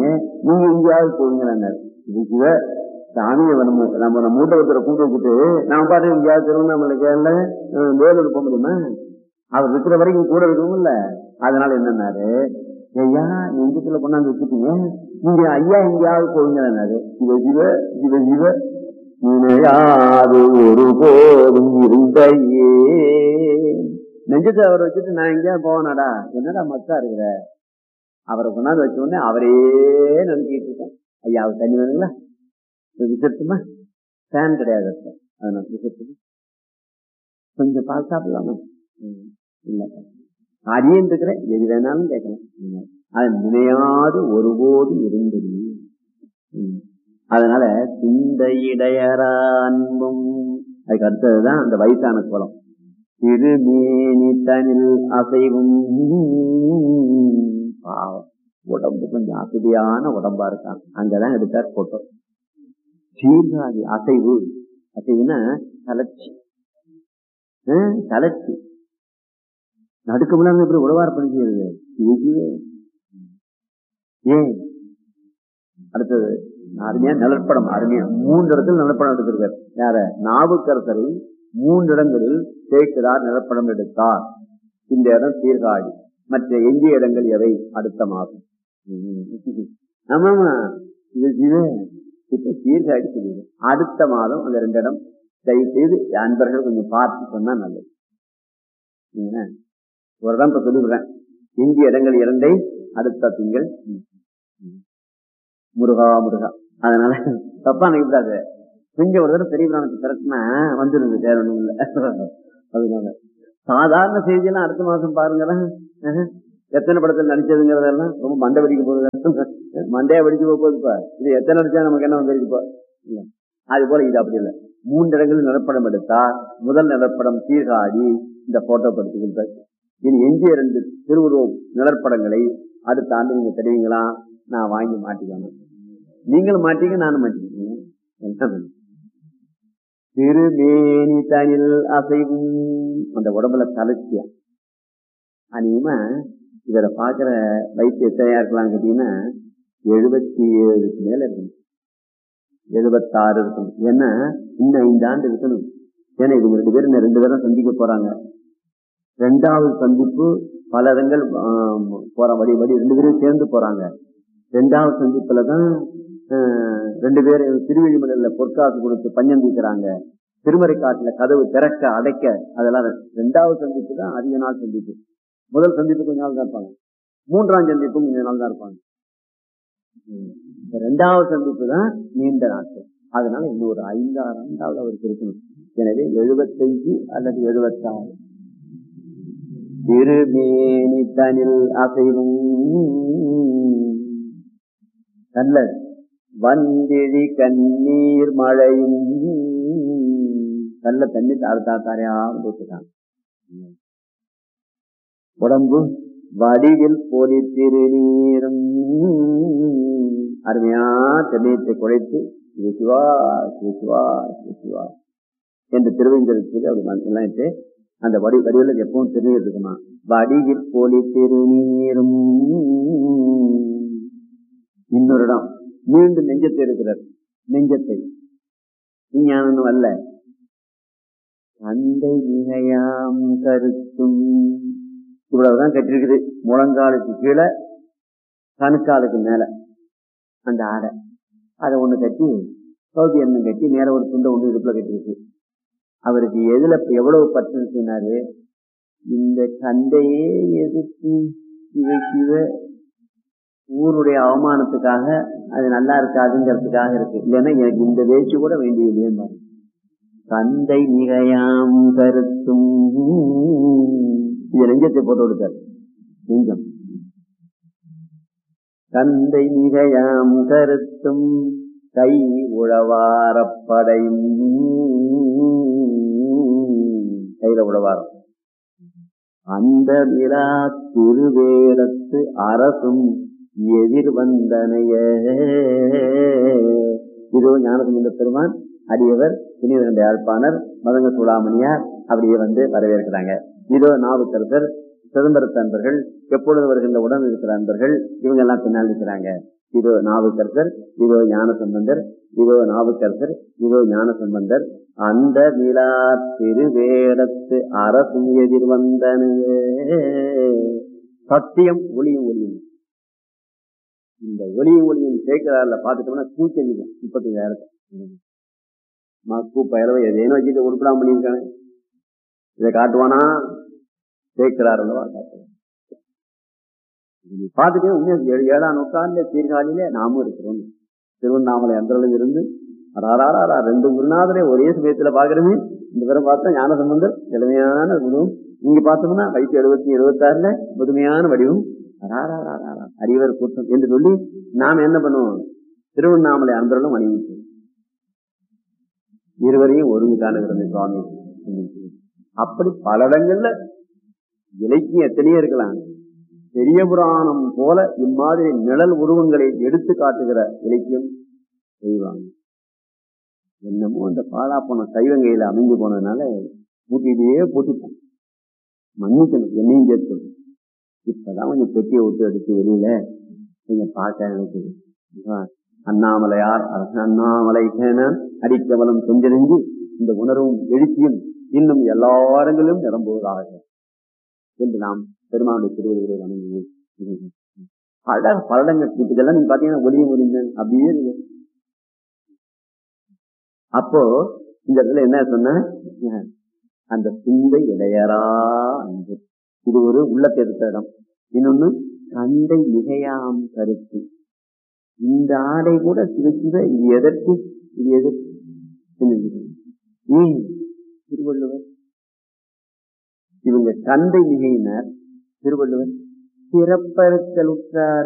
வச்சிருக்கீங்க நீங்க எங்கேயாவது போவீங்களான்னாரு இதுக்கு சாமியை நம்ம நம்ம நம்ம மூட்டை ஒருத்தரை கூப்பிட்டு வச்சுட்டு நான் பாட்டு எங்கேயாவது திருவண்ணாமலை கேரள வேலூர் போக முடியுமா அவர் இருக்கிற வரைக்கும் கூட இருக்கவும் இல்ல அதனால என்னன்னாரு ஐயா நெஞ்சத்துல கொண்டாந்து வச்சுட்டீங்க நீங்க ஐயா எங்கேயாவது போவீங்கன்னாரு சிவ சிவ சிவ சிவ நினையாது ஒரு போதும் இருந்தையே நெஞ்சத்தை அவரை வச்சுட்டு நான் எங்கேயா போவானாடா என்னடா மக்கா இருக்கிற அவரை கொண்டாந்து வச்ச உடனே அவரே நினைச்சிட்டு இருக்கேன் ஐயா அவர் தண்ணி வேணுங்களா விசத்துமா ஃபேன் கிடையாது சார் அதனால விசத்துமா கொஞ்சம் பால் சாப்பிடலாமா ம், இல்ல அரியன் இருக்கிறேன் எது வேணாலும் கேட்கலாம் அது நினையாது ஒருபோதும் இருந்தது ம். அதனால சிந்தையிடையரா அன்பும் அதுக்கு அடுத்ததுதான் அந்த வயசான குளம் திருமேனி தனில் அசைவும் பாவம் உடம்பு கொஞ்சம் அசதியான உடம்பா இருக்கான் அங்கதான் எடுத்தார் போட்டோ சீர்காழி அசைவு அசைவுன்னா தளர்ச்சி ஆ, தளர்ச்சி நடுக்க முடியாம எப்படி உழவார் பண்ணி செய்யறது இதுவே ஏன் அடுத்தது அருமையா நிலப்படம் அருமையா மூன்று இடத்தில் நிலப்படம் எடுத்திருக்கார் யார நாவுக்கரசரை மூன்று இடங்களில் சேர்க்கிறார் நிலப்படம் எடுத்தார் இந்த இடம் சீர்காழி மற்ற எஞ்சிய இடங்கள் எவை அடுத்த மாதம் ம். ஆமாமா இது இது இப்ப சீர்காழி சொல்லிடு அடுத்த மாதம் அந்த ரெண்டு இடம் தயவு செய்து அன்பர்கள் கொஞ்சம் பார்த்து சொன்னா நல்லது என்ன? ஒரு இடம் இப்ப சொல்லிவிடுறேன் எஞ்சிய இடங்கள் இரண்டை அடுத்த திங்கள் ம். ம். முருகா முருகா அதனால தப்பா நினைக்கூடாது கொஞ்சம் ஒரு தடவை பெரிய பிராணத்தை திறக்குனா வந்துருது வேற ஒண்ணும் இல்ல அதனால சாதாரண செய்தியெல்லாம் அடுத்த மாசம் பாருங்களேன் அஹ். எத்தனை படத்தில் நடிச்சதுங்கிறதெல்லாம் ரொம்ப மண்டை வெடிக்க போகுது மண்டையா வெடிக்க போகுதுப்பா இது எத்தனை நடிச்சா நமக்கு என்ன வந்துருக்குப்பா இல்ல அது போல இது அப்படி இல்லை மூன்று இடங்களில் நிலப்படம் எடுத்தார் முதல் நிலப்படம் சீர்காழி இந்த போட்டோ படுத்துகின்றார் இனி எஞ்சிய இரண்டு திருவுருவ நிலப்படங்களை அடுத்த ஆண்டு நீங்க தெரியுங்களா நான் வாங்கி மாட்டிக்கணும் நீங்களும் மாட்டீங்க நானும் மாட்டிக்கிறேன் என்ன பண்ண? திருமேனி தனில் அசைவும் அந்த உடம்புல தளர்ச்சியா அநேகமா இவரை பாக்குற வயசு எத்தனையா இருக்கலாம் கேட்டீங்கன்னா எழுபத்தி ஏழுக்கு மேல இருக்கணும் எழுபத்தாறு இருக்கணும் ஏன்னா இன்னும் ஐந்து ஆண்டு இருக்கணும் ஏன்னா இவங்க ரெண்டு பேரும் இன்னும் ரெண்டு பேரும் சந்திக்க போறாங்க ரெண்டாவது சந்திப்பு பல இடங்கள் ஆம், போற வழி வழி ரெண்டு பேரும் சேர்ந்து போறாங்க ரெண்டாவது சந்திப்புல தான் ஆஹ், ரெண்டு பேரும் திருவெளிமலையில பொற்காசு கொடுத்து பஞ்சம் தீக்கிறாங்க திருமறை காட்டுல கதவு திறக்க அடைக்க அதெல்லாம் ரெண்டாவது சந்திப்பு தான் அதிக நாள் சந்திப்பு முதல் சந்திப்பு கொஞ்ச நாள் தான் இருப்பாங்க மூன்றாம் சந்திப்பும் கொஞ்ச நாள் தான் இருப்பாங்க ம். இந்த ரெண்டாவது சந்திப்பு தான் நீண்ட நாட்கள் அதனால இன்னும் ஒரு ஐந்தாறு ஆண்டாவது அவருக்கு இருக்கணும் எனவே எழுபத்தஞ்சு அல்லது எழுபத்தாறு திருமேனி தனில் அசைவும் நல்ல வந்திழி கண்ணீர் மழையும் நல்ல தண்ணி தாறு தாறு தாரையா போட்டுட்டாங்க உடம்பு வடிவில் போலி திருநீரும் அருமையா தென்னையத்தை குழைத்து இது சிவா சிவ சிவா சிவ சிவா என்று திருவைந்தருக்கு அப்படி ம- எல்லாம் இட்டு அந்த வடி வடிவில் எப்பவும் திருநீர் இருக்குமா வடிவில் போலி திருநீரும் இன்னொரு இடம் மீண்டும் நெஞ்சத்தை எடுக்கிறார் நெஞ்சத்தை விஞ்ஞானம் அல்ல தந்தை மிகையாம் கருத்தும் இவ்வளவுதான் கட்டிருக்குது முழங்காலுக்கு கீழே கணுக்காலுக்கு மேல அந்த ஆடை அதை ஒண்ணு கட்டி சௌதி எண்ணம் கட்டி மேல ஒரு துண்டை ஒண்ணு இடுப்புல கட்டிருக்கு அவருக்கு எதுல எவ்வளவு பற்று இருக்குனாரு இந்த சண்டையே எதிர்த்து சிவ சிவ ஊருடைய அவமானத்துக்காக அது நல்லா இருக்காதுங்கிறதுக்காக இருக்கு இல்லைன்னா எனக்கு இந்த வேச்சு கூட வேண்டியது தந்தை மிகையாம் கருத்தும் இது நெஞ்சத்தை போட்டு கொடுத்தார் நெஞ்சம் தந்தை மிகையாம் கருத்தும் கை உழவாரப்படையும் கையில உழவாரம் அந்த விழா திருவேலத்து அரசும் எதிர் வந்தனைய இதோ ஞானசம்பந்த பெருமான் அடியவர் புனித யாழ்ப்பாணர் மதங்க சூடாமணியார் அப்படியே வந்து வரவேற்கிறாங்க இதோ நாவுக்கரசர் சிதம்பரத்து அன்பர்கள் எப்பொழுது வருகின்ற உடன் இருக்கிற அன்பர்கள் இவங்க எல்லாம் பின்னால் இருக்கிறாங்க இதோ நாவுக்கரசர் இதோ ஞான சம்பந்தர் இதோ நாவுக்கரசர் இதோ ஞான சம்பந்தர் அந்த நிலா திருவேடத்து அரசும் எதிர் வந்தனையே சத்தியம் ஒளியும் ஒளியும் இந்த ஒளியும் ஒளியும் சேர்க்கிறாரில் பார்த்துட்டோம்னா கூச்சல் முப்பத்தி நேரத்தை மக்கு பயிரவை எதேனும் வச்சுட்டு உருப்படாம பண்ணியிருக்காங்க இதை காட்டுவானா சேர்க்கிறார் அல்லவா காட்டுவான் பார்த்துட்டே உண்மையா ஏழு ஏழாம் நூற்றாண்டுல சீர்காழியில நாமும் இருக்கிறோம் திருவண்ணாமலை அந்தளவு இருந்து அடாராரா ரெண்டு குருநாதரை ஒரே சமயத்துல பாக்குறமே இந்த பேரும் பார்த்தா ஞான சம்பந்தர் எளிமையான குருவும் இங்க பார்த்தோம்னா வயசு எழுபத்தி எழுபத்தாறுல புதுமையான வடிவம் அடாராரா அறிவர் கூட்டம் என்று சொல்லி நாம் என்ன பண்ணுவோம் திருவண்ணாமலை அன்பர்களும் அணிவிப்போம் இருவரையும் ஒருங்கு காணுகிறது சுவாமி அப்படி பல இடங்கள்ல இலக்கியம் எத்தனையோ இருக்கலாம் பெரிய புராணம் போல இம்மாதிரி நிழல் உருவங்களை எடுத்து காட்டுகிற இலக்கியம் செய்வாங்க என்னமோ அந்த பாலா போன சைவங்கையில அமைந்து போனதுனால பூட்டிலேயே பூட்டிப்போம் மன்னிக்கணும் என்னையும் சேர்த்து இப்பதான் கொஞ்சம் பெட்டியை விட்டு எடுத்து வெளியில நீங்க பார்க்க நினைக்குது அண்ணாமலையார் அரசு அண்ணாமலை சேனன் அடிக்கவலம் கொஞ்செறிஞ்சு இந்த உணர்வும் எழுச்சியும் இன்னும் எல்லா இடங்களிலும் நிரம்புவதாக என்று நாம் பெருமானுடைய திருவள்ளுவரை வணங்கி பல பலடங்கள் இதெல்லாம் நீங்க பாத்தீங்கன்னா ஒளிய முடிந்த அப்படியே இருக்கு அப்போ இந்த இடத்துல என்ன சொன்ன அந்த சிந்தை இடையரா அன்பு இது ஒரு உள்ளத்தை எடுத்த இடம் இன்னொன்னு சந்தை மிகையாம் கருத்து இந்த ஆடை கூட சிறு சிறு இது எதற்கு இது எதற்கு ஏன் திருவள்ளுவர் இவங்க தந்தை மிகையினர் திருவள்ளுவர் சிறப்பறுத்தல் உற்றார்